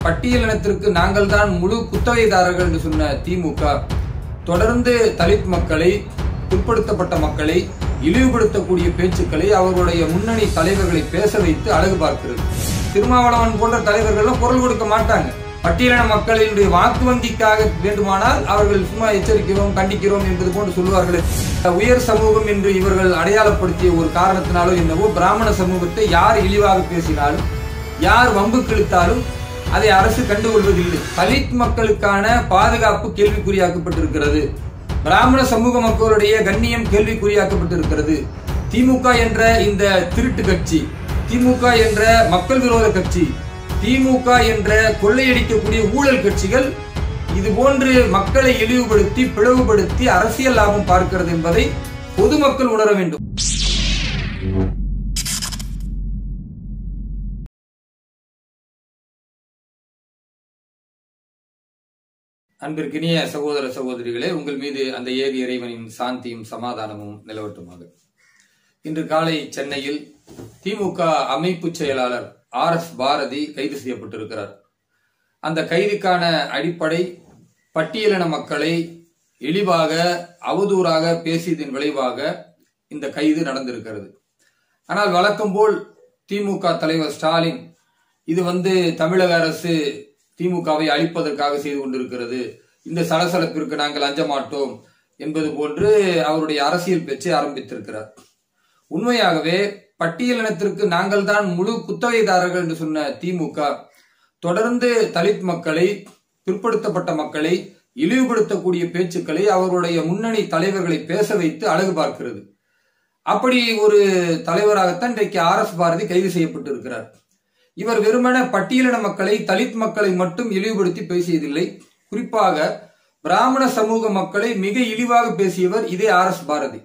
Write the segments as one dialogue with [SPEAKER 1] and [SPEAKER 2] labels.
[SPEAKER 1] பட்டியலினத்திற்கு நாங்கள் தான் முழு குத்தகைதாரர்கள் என்று சொன்ன திமுக தொடர்ந்து தலித் மக்களை பிற்படுத்தப்பட்ட மக்களை இழிவுபடுத்தக்கூடிய பேச்சுக்களை அவர்களுடைய முன்னணி தலைவர்களை பேச வைத்து அழகு பார்க்கிறது திருமாவளவன் போன்ற தலைவர்கள் குரல் கொடுக்க மாட்டாங்க பட்டியலின மக்களினுடைய வாக்கு வங்கிக்காக வேண்டுமானால் அவர்கள் சும்மா எச்சரிக்கிறோம் கண்டிக்கிறோம் என்பது போன்று சொல்லுவார்கள் உயர் சமூகம் என்று இவர்கள் அடையாளப்படுத்திய ஒரு காரணத்தினாலோ என்னவோ பிராமண சமூகத்தை யார் இழிவாக பேசினாலும் யார் வம்பு கிழித்தாலும் அதை அரசு கண்டுகொள்வதில்லை தலித் மக்களுக்கான பாதுகாப்பு கேள்விக்குறியாக்கப்பட்டிருக்கிறது பிராமண சமூக மக்களுடைய கண்ணியம் கேள்விக்குறியாக்கப்பட்டிருக்கிறது திமுக என்ற இந்த திருட்டு கட்சி திமுக என்ற மக்கள் விரோத கட்சி திமுக என்ற கொள்ளையடிக்கக்கூடிய ஊழல் கட்சிகள் இது போன்று மக்களை இழிவுபடுத்தி பிளவுபடுத்தி அரசியல் லாபம் பார்க்கிறது என்பதை பொதுமக்கள் உணர வேண்டும் அன்பிற்கினிய சகோதர சகோதரிகளே உங்கள் மீது அந்த ஏக இறைவனின் சாந்தியும் சமாதானமும் நிலவட்டுமாக இன்று காலை சென்னையில் திமுக அமைப்பு செயலாளர் ஆர் எஸ் பாரதி கைது செய்யப்பட்டிருக்கிறார் அந்த கைதுக்கான அடிப்படை பட்டியலின மக்களை இழிவாக அவதூறாக பேசியதன் விளைவாக இந்த கைது நடந்திருக்கிறது ஆனால் வழக்கம் போல் திமுக தலைவர் ஸ்டாலின் இது வந்து தமிழக அரசு திமுகவை அழிப்பதற்காக செய்து கொண்டிருக்கிறது இந்த சலசலப்பிற்கு நாங்கள் அஞ்ச மாட்டோம் என்பது போன்று அவருடைய அரசியல் பேச்சை ஆரம்பித்திருக்கிறார் உண்மையாகவே பட்டியலினத்திற்கு நாங்கள் தான் முழு குத்தகைதாரர்கள் என்று சொன்ன திமுக தொடர்ந்து தலித் மக்களை பிற்படுத்தப்பட்ட மக்களை இழிவுபடுத்தக்கூடிய பேச்சுக்களை அவர்களுடைய முன்னணி தலைவர்களை பேச வைத்து அழகு பார்க்கிறது அப்படி ஒரு தலைவராகத்தான் இன்றைக்கு ஆர் எஸ் பாரதி கைது செய்யப்பட்டிருக்கிறார் இவர் வெறுமன பட்டியலின மக்களை தலித் மக்களை மட்டும் இழிவுபடுத்தி பேசியதில்லை குறிப்பாக பிராமண சமூக மக்களை மிக இழிவாக பேசியவர் இதே ஆர் எஸ் பாரதி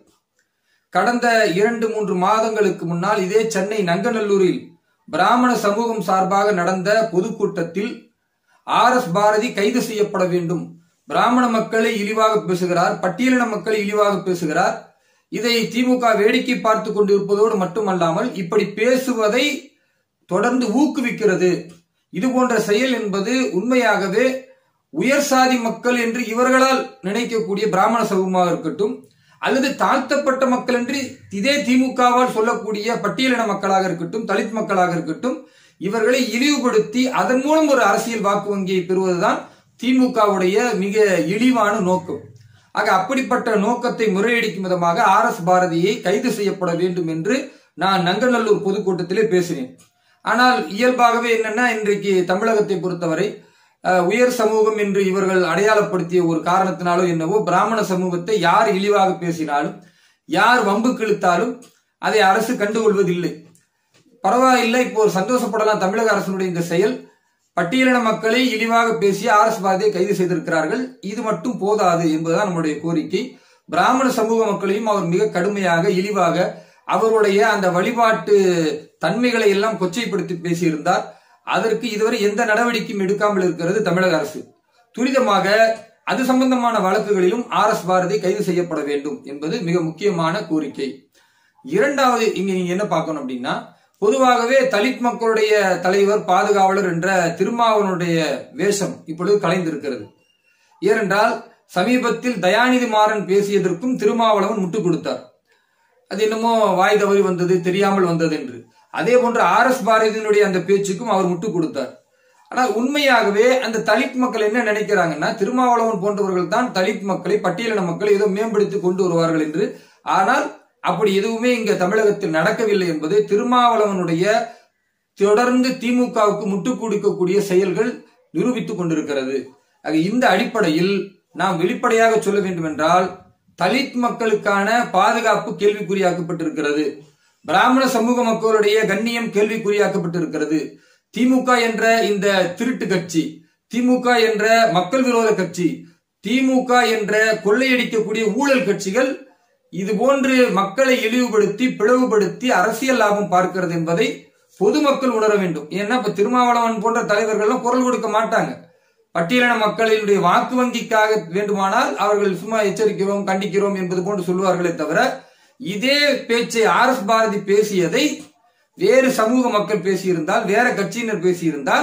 [SPEAKER 1] கடந்த இரண்டு மூன்று மாதங்களுக்கு முன்னால் இதே சென்னை நங்கநல்லூரில் பிராமண சமூகம் சார்பாக நடந்த பொதுக்கூட்டத்தில் ஆர் எஸ் பாரதி கைது செய்யப்பட வேண்டும் பிராமண மக்களை இழிவாக பேசுகிறார் பட்டியலின மக்களை இழிவாக பேசுகிறார் இதை திமுக வேடிக்கை பார்த்து கொண்டிருப்பதோடு மட்டுமல்லாமல் இப்படி பேசுவதை தொடர்ந்து ஊக்குவிக்கிறது இது போன்ற செயல் என்பது உண்மையாகவே உயர் சாதி மக்கள் என்று இவர்களால் நினைக்கக்கூடிய பிராமண சமூகமாக இருக்கட்டும் அல்லது தாழ்த்தப்பட்ட மக்கள் என்று இதே திமுகவால் சொல்லக்கூடிய பட்டியலின மக்களாக இருக்கட்டும் தலித் மக்களாக இருக்கட்டும் இவர்களை இழிவுபடுத்தி அதன் மூலம் ஒரு அரசியல் வாக்கு வங்கியை பெறுவதுதான் திமுகவுடைய மிக இழிவான நோக்கம் ஆக அப்படிப்பட்ட நோக்கத்தை முறையடிக்கும் விதமாக ஆர் எஸ் பாரதியை கைது செய்யப்பட வேண்டும் என்று நான் நங்கநல்லூர் பொதுக்கூட்டத்திலே பேசினேன் ஆனால் இயல்பாகவே என்னன்னா இன்றைக்கு தமிழகத்தை பொறுத்தவரை உயர் சமூகம் என்று இவர்கள் அடையாளப்படுத்திய ஒரு காரணத்தினாலோ என்னவோ பிராமண சமூகத்தை யார் இழிவாக பேசினாலும் யார் வம்பு கிழித்தாலும் அதை அரசு கண்டுகொள்வதில்லை பரவாயில்லை இப்போ ஒரு சந்தோஷப்படலாம் தமிழக அரசனுடைய இந்த செயல் பட்டியலின மக்களை இழிவாக பேசிய ஆர் எஸ் பாரதியை கைது செய்திருக்கிறார்கள் இது மட்டும் போதாது என்பதுதான் நம்முடைய கோரிக்கை பிராமண சமூக மக்களையும் அவர் மிக கடுமையாக இழிவாக அவருடைய அந்த வழிபாட்டு தன்மைகளை எல்லாம் கொச்சைப்படுத்தி பேசியிருந்தார் அதற்கு இதுவரை எந்த நடவடிக்கையும் எடுக்காமல் இருக்கிறது தமிழக அரசு துரிதமாக அது சம்பந்தமான வழக்குகளிலும் ஆர் எஸ் பாரதி கைது செய்யப்பட வேண்டும் என்பது மிக முக்கியமான கோரிக்கை இரண்டாவது இங்க நீங்க என்ன பார்க்கணும் அப்படின்னா பொதுவாகவே தலித் மக்களுடைய தலைவர் பாதுகாவலர் என்ற திருமாவனுடைய வேஷம் இப்பொழுது கலைந்திருக்கிறது ஏனென்றால் சமீபத்தில் தயாநிதி மாறன் பேசியதற்கும் திருமாவளவன் முட்டுக் கொடுத்தார் அது என்னமோ வாய் தவறி வந்தது தெரியாமல் வந்தது என்று அதே போன்று ஆர் எஸ் பாரதியினுடைய அந்த பேச்சுக்கும் அவர் முட்டுக் கொடுத்தார் ஆனால் உண்மையாகவே அந்த தலித் மக்கள் என்ன நினைக்கிறாங்கன்னா திருமாவளவன் போன்றவர்கள் தான் தலித் மக்களை பட்டியலின மக்களை ஏதோ மேம்படுத்தி கொண்டு வருவார்கள் என்று ஆனால் அப்படி எதுவுமே இங்க தமிழகத்தில் நடக்கவில்லை என்பது திருமாவளவனுடைய தொடர்ந்து திமுகவுக்கு முட்டுக் கொடுக்கக்கூடிய செயல்கள் நிரூபித்துக் கொண்டிருக்கிறது ஆக இந்த அடிப்படையில் நாம் வெளிப்படையாக சொல்ல வேண்டும் என்றால் தலித் மக்களுக்கான பாதுகாப்பு கேள்விக்குறியாக்கப்பட்டிருக்கிறது பிராமண சமூக மக்களுடைய கண்ணியம் கேள்விக்குறியாக்கப்பட்டிருக்கிறது திமுக என்ற இந்த திருட்டு கட்சி திமுக என்ற மக்கள் விரோத கட்சி திமுக என்ற கொள்ளையடிக்கக்கூடிய ஊழல் கட்சிகள் இது போன்று மக்களை இழிவுபடுத்தி பிளவுபடுத்தி அரசியல் லாபம் பார்க்கிறது என்பதை பொதுமக்கள் உணர வேண்டும் ஏன்னா இப்ப திருமாவளவன் போன்ற தலைவர்கள் குரல் கொடுக்க மாட்டாங்க பட்டியலின மக்களினுடைய வாக்கு வங்கிக்காக வேண்டுமானால் அவர்கள் சும்மா எச்சரிக்கிறோம் கண்டிக்கிறோம் என்பது போன்று சொல்லுவார்களே தவிர இதே பேச்சை ஆர் எஸ் பாரதி பேசியதை வேறு சமூக மக்கள் பேசியிருந்தால் வேற கட்சியினர் பேசியிருந்தால்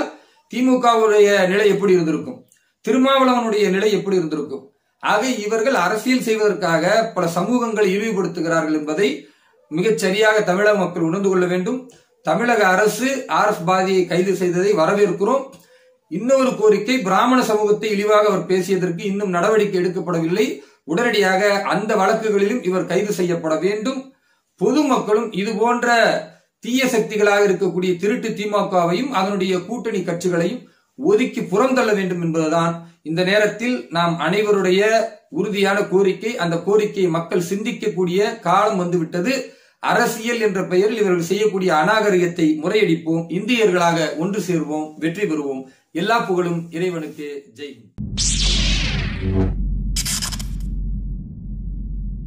[SPEAKER 1] திமுகவுடைய நிலை எப்படி இருந்திருக்கும் திருமாவளவனுடைய நிலை எப்படி இருந்திருக்கும் ஆக இவர்கள் அரசியல் செய்வதற்காக பல சமூகங்களை இழிவுபடுத்துகிறார்கள் என்பதை மிகச் சரியாக தமிழக மக்கள் உணர்ந்து கொள்ள வேண்டும் தமிழக அரசு ஆர் எஸ் பாதியை கைது செய்ததை வரவேற்கிறோம் இன்னொரு கோரிக்கை பிராமண சமூகத்தை இழிவாக அவர் பேசியதற்கு இன்னும் நடவடிக்கை எடுக்கப்படவில்லை உடனடியாக அந்த வழக்குகளிலும் இவர் கைது செய்யப்பட வேண்டும் பொதுமக்களும் இது போன்ற தீய சக்திகளாக இருக்கக்கூடிய திருட்டு திமுகவையும் அதனுடைய கூட்டணி கட்சிகளையும் ஒதுக்கி புறந்தள்ள வேண்டும் என்பதுதான் இந்த நேரத்தில் நாம் அனைவருடைய உறுதியான கோரிக்கை அந்த கோரிக்கையை மக்கள் சிந்திக்கக்கூடிய காலம் வந்துவிட்டது அரசியல் என்ற பெயரில் இவர்கள் செய்யக்கூடிய அநாகரிகத்தை முறையடிப்போம் இந்தியர்களாக ஒன்று சேர்வோம் வெற்றி பெறுவோம் எல்லா புகழும் இறைவனுக்கு ஜெய் ஹிந்த்.